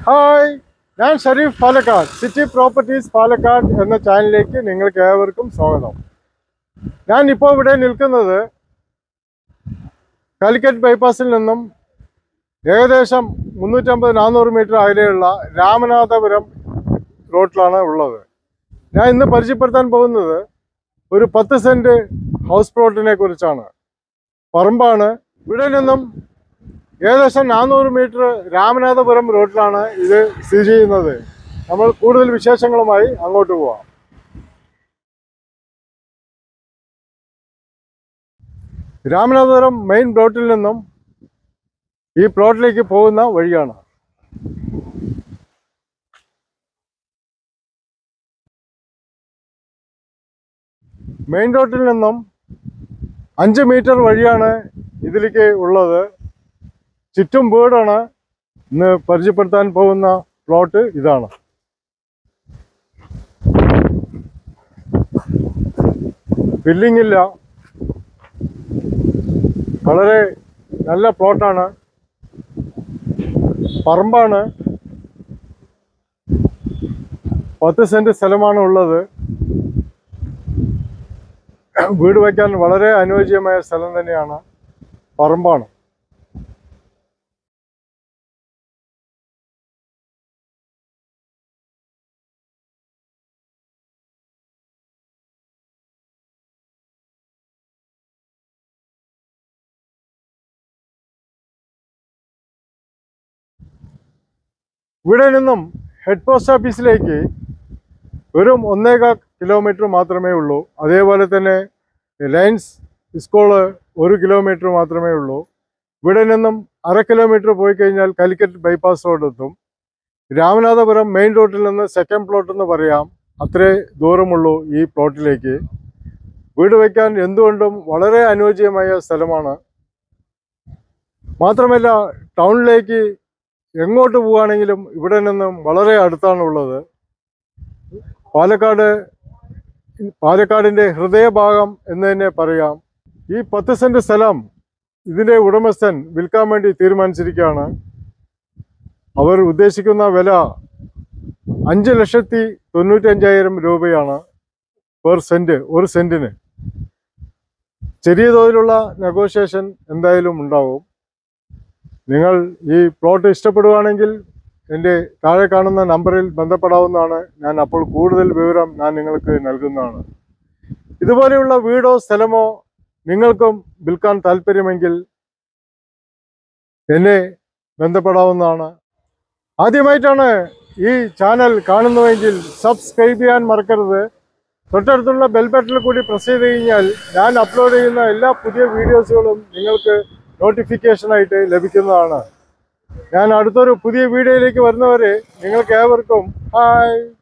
hi ഞാൻ Sharif Palakkad city properties Palakkad എന്ന ചാനലിലേക്ക് നിങ്ങൾക്ക് ഏവർക്കും സ്വാഗതം ഞാൻ ഇപ്പോൾ ഇവിടെ നിൽക്കുന്നത് കാലിക്കറ്റ് ബൈപ്പാസിൽ നിന്നും ഏകദേശം മുന്നൂറ്റമ്പത് നാനൂറ് മീറ്റർ അകലെയുള്ള രാമനാഥപുരം റോഡിലാണ് ഉള്ളത് ഞാൻ ഇന്ന് പരിചയപ്പെടുത്താൻ പോകുന്നത് ഒരു പത്ത് സെൻറ്റ് ഹൗസ് പ്ലോട്ടിനെ കുറിച്ചാണ് പറമ്പാണ് ഇവിടെ നിന്നും ഏകദേശം നാനൂറ് മീറ്റർ രാമനാഥപുരം റോഡിലാണ് ഇത് സ്ഥിതി ചെയ്യുന്നത് നമ്മൾ കൂടുതൽ വിശേഷങ്ങളുമായി അങ്ങോട്ട് പോവാം രാമനാഥപുരം മെയിൻ റോഡിൽ നിന്നും ഈ പ്ലോട്ടിലേക്ക് പോകുന്ന വഴിയാണ് മെയിൻ റോഡിൽ നിന്നും അഞ്ച് മീറ്റർ വഴിയാണ് ഇതിലേക്ക് ഉള്ളത് ചുറ്റും വീടാണ് ഇന്ന് പരിചയപ്പെടുത്താൻ പോകുന്ന പ്ലോട്ട് ഇതാണ് ബില്ലിംഗ് ഇല്ല വളരെ നല്ല പ്ലോട്ടാണ് പറമ്പാണ് പത്ത് സെന്റ് സ്ഥലമാണ് ഉള്ളത് വീട് വയ്ക്കാൻ വളരെ അനുയോജ്യമായ സ്ഥലം തന്നെയാണ് പറമ്പാണ് ഇവിടെ നിന്നും ഹെഡ് പോസ്റ്റ് ഓഫീസിലേക്ക് വെറും ഒന്നേകാൽ കിലോമീറ്റർ മാത്രമേ ഉള്ളൂ അതേപോലെ തന്നെ ലയൻസ് സ്കൂള് ഒരു കിലോമീറ്റർ മാത്രമേ ഉള്ളൂ ഇവിടെ നിന്നും അര കിലോമീറ്റർ പോയി കഴിഞ്ഞാൽ കാലിക്കറ്റ് ബൈപ്പാസ് റോഡ് എത്തും രാമനാഥപുരം മെയിൻ റോഡിൽ നിന്ന് സെക്കൻഡ് പ്ലോട്ട് എന്ന് പറയാം അത്രേ ദൂരമുള്ളൂ ഈ പ്ലോട്ടിലേക്ക് വീട് വയ്ക്കാൻ എന്തുകൊണ്ടും വളരെ അനുയോജ്യമായ സ്ഥലമാണ് മാത്രമല്ല ടൗണിലേക്ക് എങ്ങോട്ട് പോവുകയാണെങ്കിലും ഇവിടെ നിന്നും വളരെ അടുത്താണ് ഉള്ളത് പാലക്കാട് പാലക്കാടിൻ്റെ ഹൃദയഭാഗം എന്ന് തന്നെ പറയാം ഈ പത്ത് സെൻറ്റ് സ്ഥലം ഇതിൻ്റെ ഉടമസ്ഥൻ വിൽക്കാൻ വേണ്ടി തീരുമാനിച്ചിരിക്കുകയാണ് അവർ ഉദ്ദേശിക്കുന്ന വില അഞ്ച് ലക്ഷത്തി തൊണ്ണൂറ്റഞ്ചായിരം രൂപയാണ് പെർ സെൻറ്റ് ഒരു സെൻറ്റിന് ചെറിയ തോതിലുള്ള നെഗോഷിയേഷൻ എന്തായാലും ഉണ്ടാവും നിങ്ങൾ ഈ പ്ലോട്ട് ഇഷ്ടപ്പെടുകയാണെങ്കിൽ എൻ്റെ താഴെ കാണുന്ന നമ്പറിൽ ബന്ധപ്പെടാവുന്നതാണ് ഞാൻ അപ്പോൾ കൂടുതൽ വിവരം ഞാൻ നിങ്ങൾക്ക് നൽകുന്നതാണ് ഇതുപോലെയുള്ള വീടോ സ്ഥലമോ നിങ്ങൾക്കും വിൽക്കാൻ താല്പര്യമെങ്കിൽ എന്നെ ബന്ധപ്പെടാവുന്നതാണ് ആദ്യമായിട്ടാണ് ഈ ചാനൽ കാണുന്നുവെങ്കിൽ സബ്സ്ക്രൈബ് ചെയ്യാൻ മറക്കരുത് തൊട്ടടുത്തുള്ള ബെൽ ബട്ടണിൽ കൂടി പ്രസ് ചെയ്ത് കഴിഞ്ഞാൽ ഞാൻ അപ്ലോഡ് ചെയ്യുന്ന എല്ലാ പുതിയ വീഡിയോസുകളും നിങ്ങൾക്ക് നോട്ടിഫിക്കേഷനായിട്ട് ലഭിക്കുന്നതാണ് ഞാൻ അടുത്തൊരു പുതിയ വീഡിയോയിലേക്ക് വരുന്നവരെ നിങ്ങൾക്ക് ഏവർക്കും ഹായ്